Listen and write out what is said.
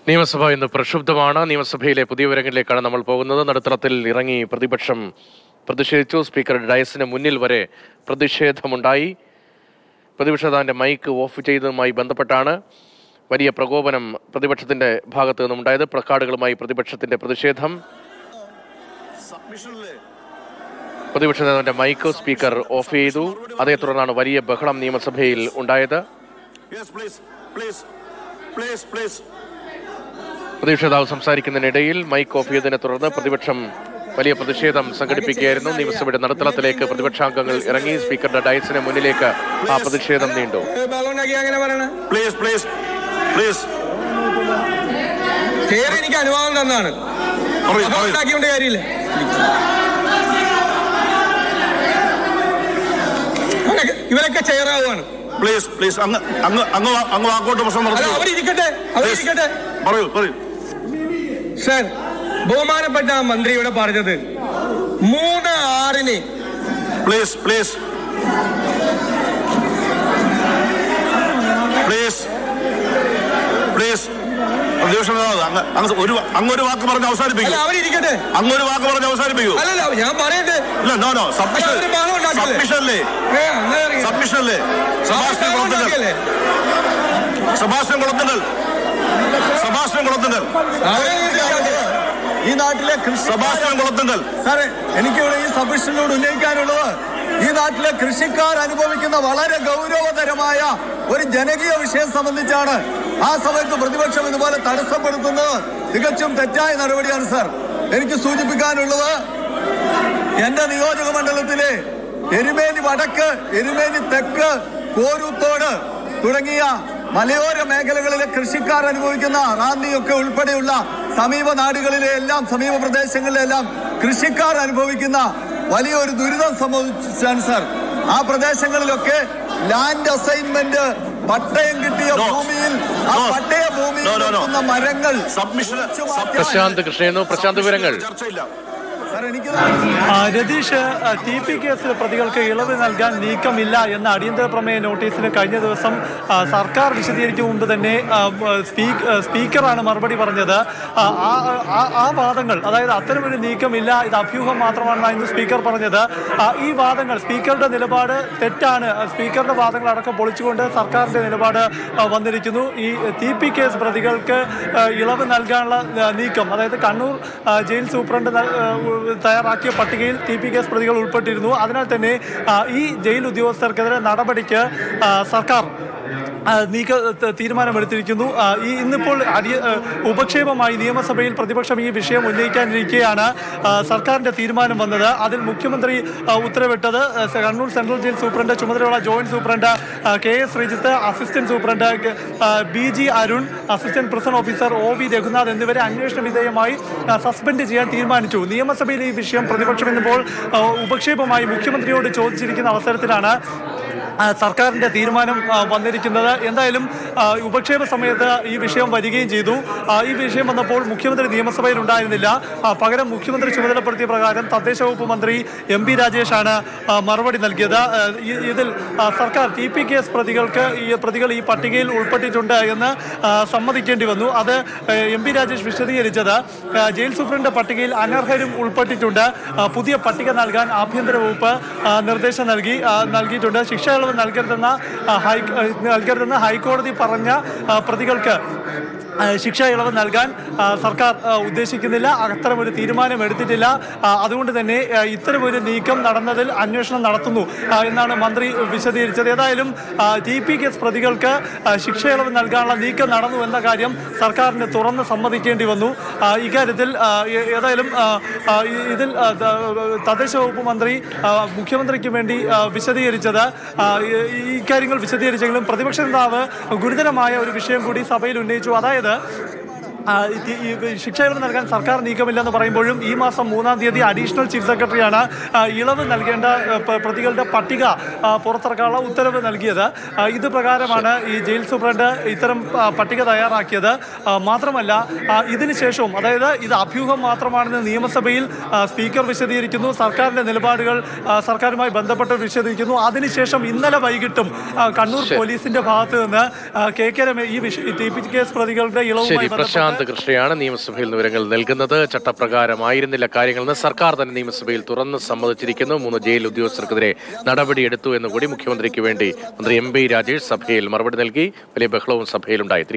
നിയമസഭ ഇന്ന് പ്രക്ഷുബ്ധമാണ് നിയമസഭയിലെ പുതിയ വിവരങ്ങളിലേക്കാണ് നമ്മൾ പോകുന്നത് നടുത്തളത്തിൽ ഇറങ്ങി പ്രതിപക്ഷം പ്രതിഷേധിച്ചു സ്പീക്കറുടെ ഡയസിന് മുന്നിൽ വരെ പ്രതിഷേധമുണ്ടായി പ്രതിപക്ഷ നേതാവിന്റെ മൈക്ക് ഓഫ് ചെയ്തതുമായി ബന്ധപ്പെട്ടാണ് വലിയ പ്രകോപനം പ്രതിപക്ഷത്തിന്റെ ഭാഗത്തു നിന്നുണ്ടായത് പ്ലക്കാർഡുകളുമായി പ്രതിപക്ഷത്തിന്റെ പ്രതിഷേധം പ്രതിപക്ഷ നേതാവിന്റെ മൈക്ക് സ്പീക്കർ ഓഫ് ചെയ്തു അതേ തുടർന്നാണ് വലിയ ബഹളം നിയമസഭയിൽ ഉണ്ടായത് Yes, please, please, please, please. പ്രതിപക്ഷ നേതാവ് സംസാരിക്കുന്നതിനിടയിൽ മൈക്ക് ഓഫ് ചെയ്തതിനെ തുടർന്ന് പ്രതിപക്ഷം വലിയ പ്രതിഷേധം സംഘടിപ്പിക്കുകയായിരുന്നു നിയമസഭയുടെ നടുത്തളത്തിലേക്ക് പ്രതിപക്ഷാംഗങ്ങൾ ഇറങ്ങി സ്പീക്കറുടെ ഡയസിന് മുന്നിലേക്ക് ആ പ്രതിഷേധം നീണ്ടു ബഹളമുണ്ടാക്കി അങ്ങനെ പറയണേ Please, please, please. പേര് എനിക്ക് അനുവാദം തന്നാണ് പറയൂ, ബഹളം പറയൂ. ഉണ്ടാക്കിയോണ്ട് കാര്യമില്ല അവരൊക്കെ- ഇവരൊക്കെ ചെയറാവുകയാണ് Please, please. അങ്ങ് അങ്ങ് അങ്ങ് വാ- അങ്ങ് വാക്കോട്ട് പ്രശ്നം അല്ല നടത്തി അവരിരിക്കട്ടെ അവരിരിക്കട്ടെ പറയൂ പറയൂ സർ ബഹുമാനപ്പെട്ട മന്ത്രി ഇവിടെ പറഞ്ഞത് മൂന്ന് ആറിന് പ്ലീസ് പ്ലീസ് പ്ലീസ് പ്ലീസ് പ്രതിപക്ഷ നേതാവ് അങ്ങ് അങ്ങ് ഒരു അങ്ങൊരു വാക്ക് പറഞ്ഞ് അല്ല അവസാനിപ്പിക്കൂ അവരിരിക്കട്ടെ അങ്ങൊരു വാക്ക് പറഞ്ഞ് അവസാനിപ്പിക്കൂ അല്ലല്ല ഞാൻ പറയട്ടെ ഇല്ല നോ നോ സബ്മിഷൻ അവര് ബഹളം ഉണ്ടാക്കില്ലേ? സബ്മിഷൻ അല്ലേ ഏ, അങ്ങനെ ഇറങ്ങി. സബ്മിഷൻ അല്ലേ സെബാസ്റ്റ്യൻ ബഹളം കുളത്തുങ്കൽ ഉണ്ടാക്കിയല്ലേ? സെബാസ്റ്റ്യൻ കുളത്തുങ്കൽ സെബാസ്റ്റ്യൻ കുളത്തുങ്കൽ അവരെ ഇരിക്കട്ടെ. ഈ നാട്ടിലെ കൃഷി സെബാസ്റ്റ്യൻ കുളത്തുങ്കൽ സാറേ എനിക്കിവിടെ ഈ സബ്മിഷനോട് ഉന്നയിക്കാനുള്ളത് ഈ നാട്ടിലെ കൃഷിക്കാർ അനുഭവിക്കുന്ന വളരെ ഗൗരവതരമായ ഒരു ജനകീയ വിഷയം സംബന്ധിച്ചാണ് ആ സമയത്ത് പ്രതിപക്ഷം ഇതുപോലെ തടസ്സപ്പെടുത്തുന്നത് തികച്ചും തെറ്റായ നടപടിയാണ് സാർ എനിക്ക് സൂചിപ്പിക്കാനുള്ളത് എന്റെ നിയോജക മണ്ഡലത്തിലെ എരുമേലി വടക്ക് എരുമേലി തെക്ക് കോരൂത്തോട് തുടങ്ങിയ മലയോര മേഖലകളിലെ കൃഷിക്കാർ അനുഭവിക്കുന്ന റാന്നിയൊക്കെ ഉൾപ്പെടെയുള്ള സമീപ നാടുകളിലെ എല്ലാം സമീപ പ്രദേശങ്ങളിലെ എല്ലാം കൃഷിക്കാർ അനുഭവിക്കുന്ന വലിയൊരു ദുരിതം സംഭവിച്ചാണ് സാർ ആ പ്രദേശങ്ങളിലൊക്കെ ലാൻഡ് അസൈൻമെന്റ് പട്ടയം കിട്ടിയ No. ഭൂമിയിൽ ആ No. പട്ടയ ഭൂമിയിൽ No, no, no. നിൽക്കുന്ന മരങ്ങൾ സബ്മിഷൻ മുറിച്ചു മാറ്റാൻ- പ്രശാന്ത് കൃഷ്ണയെന്നു പ്രശാന്ത് വിവരങ്ങൾ ചർച്ചയില്ല സാർ എനിക്ക് ആ, രതീഷ് ആ, ടി പി കേസിൽ പ്രതികൾക്ക് ഇളവ് നൽകാൻ നീക്കമില്ല എന്ന അടിയന്തര പ്രമേയ നോട്ടീസിന് കഴിഞ്ഞ ദിവസം ആ, സർക്കാർ വിശദീകരിക്കും മുമ്പ് തന്നെ ആ, ആ, സ്പീക്ക് ആ, സ്പീക്കറാണ് മറുപടി പറഞ്ഞത് ആ, ആ ആ- ആ വാദങ്ങൾ അതായത് അത്തരമൊരു നീക്കമില്ല ഇത് അഭ്യൂഹം മാത്രമാണെന്നായിരുന്നു സ്പീക്കർ പറഞ്ഞത് ആ, ഈ വാദങ്ങൾ സ്പീക്കറുടെ നിലപാട് തെറ്റാണ് ആ, സ്പീക്കറുടെ വാദങ്ങൾ അടക്കം പൊളിച്ചുകൊണ്ട് സർക്കാരിന്റെ നിലപാട് ആ, വന്നിരിക്കുന്നു ഈ ടി പി കേസ് പ്രതികൾക്ക് ആ, ഇളവ് നൽകാനുള്ള ആ, നീക്കം അതായത് കണ്ണൂർ ആ, ജയിൽ സൂപ്രണ്ട് ന- ആ, ഉ- തയ്യാറാക്കിയ പട്ടികയിൽ ടി പി കേസ് പ്രതികൾ ഉൾപ്പെട്ടിരുന്നു അതിനാൽ തന്നെ ആ, ഈ ജയിൽ ഉദ്യോഗസ്ഥർക്കെതിരെ നടപടിക്ക് ആ, സർക്കാർ ആ, നീക്ക ത- തീരുമാനമെടുത്തിരിക്കുന്നു ആ, ഈ ഇന്നിപ്പോൾ അടിയ ആ, ഉപക്ഷേപമായി നിയമസഭയിൽ പ്രതിപക്ഷം ഈ വിഷയം ഉന്നയിക്കാനിരിക്കെയാണ് ആ, സർക്കാരിന്റെ തീരുമാനം വന്നത് അതിൽ മുഖ്യമന്ത്രി ആ, ഉത്തരവിട്ടത് ആ, സ- കണ്ണൂർ സെൻട്രൽ ജയിൽ സൂപ്രണ്ട് ചുമതലയുള്ള ജോയിന്റ് സൂപ്രണ്ട് ആ, K S Sreejith assistant superintendent ആ, B G Arun assistant prison officer O V Raghunath എന്നിവരെ അന്വേഷണ വിധേയമായി ആ, സസ്പെൻഡ് ചെയ്യാൻ തീരുമാനിച്ചു നിയമസഭയിൽ ഈ വിഷയം പ്രതിപക്ഷം ഇന്നിപ്പോൾ ആ, ഉപക്ഷേപമായി മുഖ്യമന്ത്രിയോട് ചോദിച്ചിരിക്കുന്ന അവസരത്തിലാണ് ആ, സർക്കാരിന്റെ തീരുമാനം ആ, വന്നിരിക്കുന്നത് എന്തായാലും ആ, ഉപക്ഷേപ സമയത്ത് ഈ വിഷയം വരികയും ചെയ്തു ആ, ഈ വിഷയം വന്നപ്പോൾ മുഖ്യമന്ത്രി നിയമസഭയിൽ ഉണ്ടായിരുന്നില്ല ആ, പകരം മുഖ്യമന്ത്രി ചുമതലപ്പെടുത്തിയ പ്രകാരം തദ്ദേശ വകുപ്പ് മന്ത്രി എം പി രാജേഷാണ് ആ, മറുപടി നൽകിയത് ആ, ഈ- ഇതിൽ ആ, സർക്കാർ ടി പി കേസ് പ്രതികൾക്ക് ഈ പ്രതികൾ ഈ പട്ടികയിൽ ഉൾപ്പെട്ടിട്ടുണ്ട് എന്ന് ആ, സമ്മതിക്കേണ്ടി വന്നു അത് എം പി രാജേഷ് വിശദീകരിച്ചത് ആ, ജയിൽ സൂപ്രണ്ട് പട്ടികയിൽ അനർഹരും ഉൾപ്പെട്ടിട്ടുണ്ട് ആ, പുതിയ പട്ടിക നൽകാൻ ആഭ്യന്തര വകുപ്പ് ആ, നിർദ്ദേശം നൽകി ആ, നൽകിയിട്ടുണ്ട് ശിക്ഷ ഇളവ് നൽകരുതെന്ന ആ, ഹൈ ആ, നൽകരുതെന്ന് ഹൈക്കോടതി പറഞ്ഞ ആ, പ്രതികൾക്ക് ആ, ശിക്ഷ ഇളവ് നൽകാൻ ആ, സർക്കാർ ആ, ഉദ്ദേശിക്കുന്നില്ല അത്തരമൊരു തീരുമാനം എടുത്തിട്ടില്ല ആ, അതുകൊണ്ട് തന്നെ ആ, ഇത്തരമൊരു നീക്കം നടന്നതിൽ അന്വേഷണം നടത്തുന്നു ആ, എന്നാണ് മന്ത്രി വിശദീകരിച്ചത് ഏതായാലും ടി പി കേസ് പ്രതികൾക്ക് ആ, ശിക്ഷ ഇളവ് നൽകാനുള്ള നീക്കം നടന്നു എന്ന കാര്യം സർക്കാരിന് തുറന്ന് സമ്മതിക്കേണ്ടി വന്നു ആ, ഇക്കാര്യത്തിൽ ആ, ഏ- ഏതായാലും ആ, ആ, ഇ- ഇതിൽ ആ, ത- തദ്ദേശ വകുപ്പ് മന്ത്രി ആ, മുഖ്യമന്ത്രിക്ക് വേണ്ടി ആ, വിശദീകരിച്ചത് ആ, ഈ- ഈ കാര്യങ്ങൾ വിശദീകരിച്ചെങ്കിലും പ്രതിപക്ഷ നേതാവ് ഗുരുതരമായ ഒരു വിഷയം കൂടി സഭയിൽ ഉന്നയിച്ചു അതായത് ആ, ഇത് ഈ ശിക്ഷ ഇളവ് നൽകാൻ സർക്കാർ നീക്കമില്ലെന്ന് പറയുമ്പോഴും ഈ മാസം മൂന്നാം തീയതി അഡീഷണൽ ചീഫ് സെക്രട്ടറിയാണ് ആ, ഇളവ് നൽകേണ്ട ആ, പ- പ്രതികളുടെ പട്ടിക ആ, പുറത്തിറക്കാനുള്ള ഉത്തരവ് നൽകിയത് ആ, ഇത് പ്രകാരമാണ് ഈ ജയിൽ സൂപ്രണ്ട് ഇത്തരം ആ, പട്ടിക തയ്യാറാക്കിയത് ആ, മാത്രമല്ല ആ, ഇതിന് ശേഷവും അതായത് ഇത് അഭ്യൂഹം മാത്രമാണെന്ന് നിയമസഭയിൽ ആ, സ്പീക്കർ വിശദീകരിക്കുന്നു സർക്കാരിന്റെ നിലപാടുകൾ ആ, സർക്കാരുമായി ബന്ധപ്പെട്ട് വിശദീകരിക്കുന്നു അതിനുശേഷം ഇന്നലെ വൈകിട്ടും ആ, കണ്ണൂർ പോലീസിന്റെ ഭാഗത്ത് നിന്ന് ആ, കെ കെ രമേ ഈ വിഷ ടി പി കേസ് പ്രതികളുടെ ശരി ഇളവുമായി പ്രശാന്ത് പ്രശാന്ത് കൃഷ്ണയാണ് നിയമസഭയിൽ നിന്ന് വിവരങ്ങൾ നൽകുന്നത് ചട്ടപ്രകാരമായിരുന്നില്ല കാര്യങ്ങളെന്ന് സർക്കാർ തന്നെ നിയമസഭയിൽ തുറന്ന് സമ്മതിച്ചിരിക്കുന്നു മൂന്ന് ജയിൽ ഉദ്യോഗസ്ഥർക്കെതിരെ നടപടിയെടുത്തു എന്നുകൂടി മുഖ്യമന്ത്രിക്ക് വേണ്ടി മന്ത്രി എം പി രാജേഷ് സഭയിൽ മറുപടി നൽകി വലിയ ബഹളവും സഭയിലുണ്ടായി